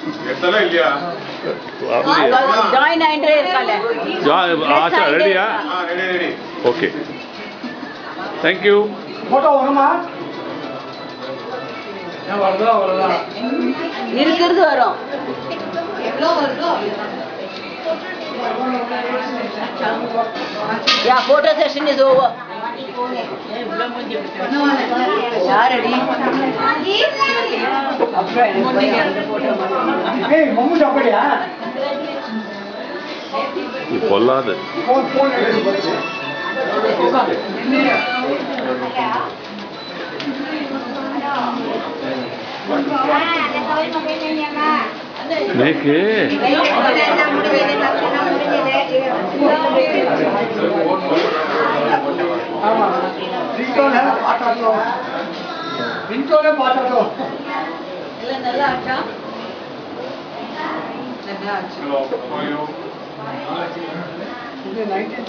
எடுத்தாலும் இல்லையா வரலையே ஜாயின் ஆயிட்டே இருக்காளே ஜா- ஆச்சா ரெடியா ஆ ready ready okay thank you photo வருமா இருக்கிறது வரும் yeah photo session is over யாரடி அப்புறம் எனக்கு போய் அந்த photo மட்டும். ஏய் மம்மு சாப்பாடியா இது கொல்லாது போன் போன் எடுத்து நேக்கு ஆமா ரிங்டோன் பாட்டாட்டோம் ரிங்டோனே பாட்டாட்டோம் எல்லாம் நல்லா ஆச்சா இது நைன்டீன்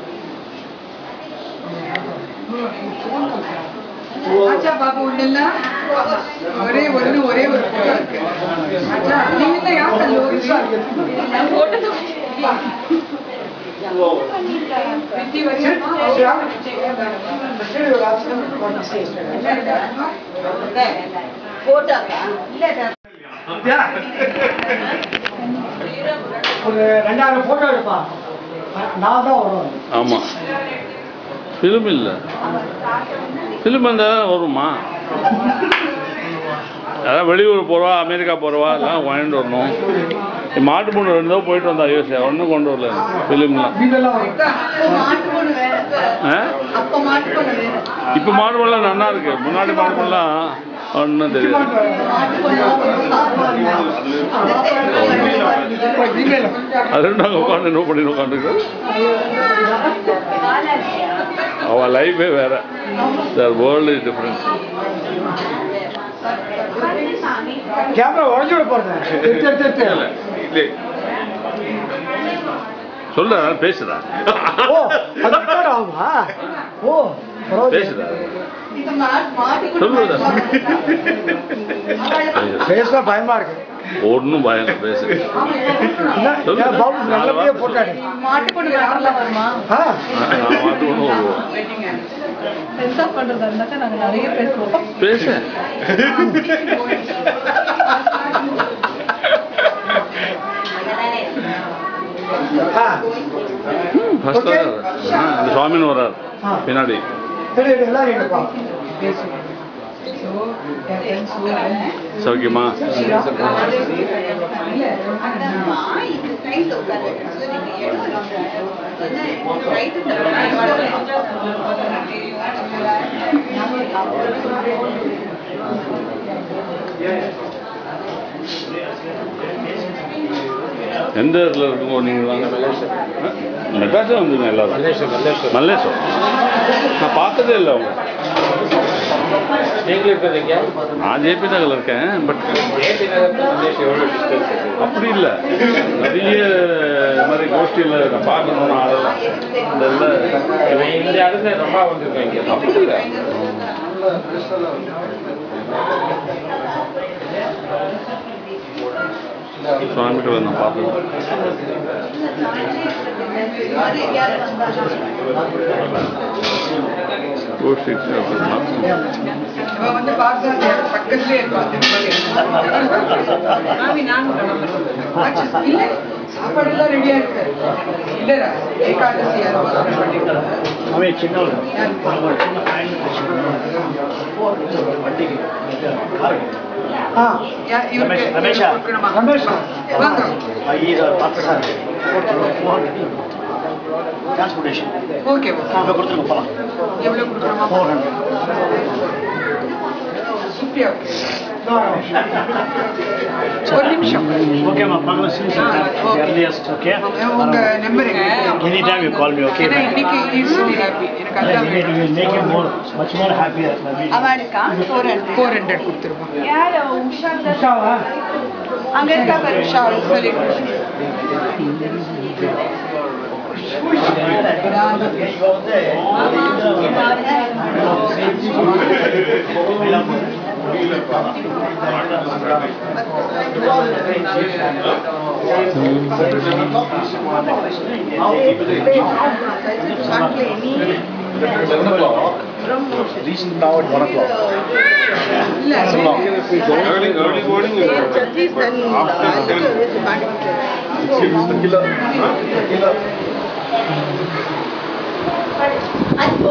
ஆச்சா பாப்பா உள்ள ஒரே ஒண்ணு ஒரே ஒரு photo இருக்கு ஆச்சா நீங்க தான் யார் தள்ளு நான் போட்டோ பித்தி வச்சிருக்கோம் போட்டோக்கா ஒரு ரெண்டாயிரம் போட்டோ எடுப்பா நான் தான் வருவேன் ஆமாம் ஃபிலிம் இல்லை ஃபிலிம் இருந்தால் வருமா அதான் வெளியூர் போகிறவா அமெரிக்கா போகிறவா எல்லாம் வாங்கிட்டு வரணும் மாட்டு பொண்ணு ரெண்டு தடவை போயிட்டு வந்தா யோசியா ஒன்றும் கொண்டு வரல ஃபிலிம்லாம் மீதெல்லாம் வரும் அப்போ மாட்டு பொண்ணு வேற ஆ அப்போ மாட்டு பொண்ணு வேற இப்போ மாடு பண்ணலாம் நல்லா இருக்கு முன்னாடி மாடு பண்ணலாம் ஒன்றும் தெரியாது அது நாங்கள் உட்காந்து என்ன பண்ணி உட்காந்துருக்கோம் அவள் லைஃபே வேற sir world is different camera உடஞ்சு விட போறது எடுத்து எடுத்து எடுத்து இல்லை சொல்ல பேசுதா ஓ அது record ஆகுமா ஓ பரவாயில்ல பேசுதா இந்த மா- மாட்டு பொண்ணு சொல்லுதா பேச பயமா இருக்கு ஒன்றும் பயம் இல்லை, பேசு என்ன சொல்லு. ஏன் பாபு நல்லபடியா போட்டோ எடு மாட்டு பொண்ணு வேறலாம் வருமா ஆ நான் மாட்டு ஒன்று வருவோம் பெருசா பண்றதா இருந்தாக்கா நாங்க நிறைய பேசுவோம் பேசு ஆ ஃபர்ஸ்ட் Okay. ஆ இந்த சுவாமின்னு வர்றார் ஆ. பின்னாடி சரி எடு, எல்லாரும் எடுப்பா சௌக்கியமா எந்த இடத்துல இருக்குமோ நீங்கள் மெட்ராஸே வந்துங்க எல்லாரும் மல்லேஸ்வரம் நான் பார்த்ததே இல்லை அவங்க நீங்களும் இருக்கிறதுங்க நான் ஜேபி நகரில் இருக்கேன் பட் ஏபி நகர் மலேசியா எவ்வளோ டிஸ்டன்ஸ் இருக்கு அப்படி இல்லை நிறைய இது மாதிரி கோஷ்டியில் நான் பார்க்கணும்னு ஆடலாம் இந்த இதில் இவன் இந்த இடத்துல ரொம்ப வந்திருக்கேன் இங்கே அப்படி இல்லை சுவாமிகிட்ட வந்து நான் பார்த்தேன் கோஷ்டி அப்படின்னா இவன் வந்து பார்த்தா பக்கத்துலயே இருப்பான் மாமி நாங்க ஆச்சு, இல்ல சாப்பாடு எல்லாம் ரெடியா இருக்கு இல்லடா ஏகாதசி யாரும் ஆ யா- இவருக்கு ரமேஷா. கொடுக்கணுமா? ரமேஷா. வாங்க டிரான்ஸ்போர்ட்டேஷன் ஓகே ஓகே கொடுத்துருங்க போகலாம் எவ்வளவு கொடுக்கணுமா ஃபோர் ஹண்ட்ரட் சுப்ரியா ஒரு நிமிஷம் ஓகேம்மா பார்க்கலாம் சீன் ஆ, okay. earliest okay உங்க number Anytime you call me, okay? ஏன்னா இன்னைக்கு is very happy. எனக்கு Yeah, அதான் you will make him more, much more happier. அவனுக்கா ஃபோர் ஹண்ட்ரட் ஃபோர் ஹண்ட்ரட் கொடுத்துருவோம் யார் உஷா உஷாவா? அங்க இருக்கா பாரு உஷா சரி இங்க வந்து Reaching now at one o'clock. Early, early morning. After The killer. Killer. அப்போ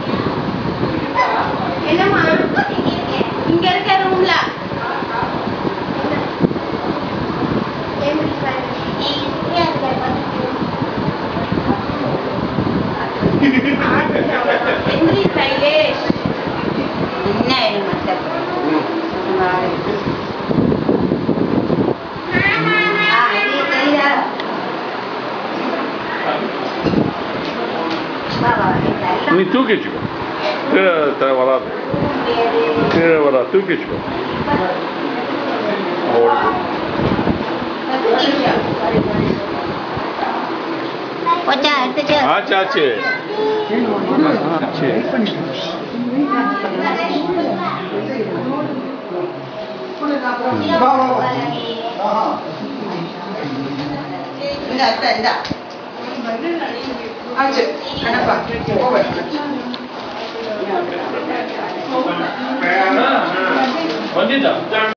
என்னம்மா இங்க இருக்க ரூம்ல சைலேஷ் என்ன மத்த நீ தூக்கி வச்சுக்கோ கீழே த- வராது கீழே வராது தூக்கி வச்சுக்கோ ஓடி போச்சா எடுத்துட்டு ஆச்சு ஆச்சு ஆச்சு இந்த அத்தை இந்த ஆச்சு கணப்பா ஓவர் வந்துட்டா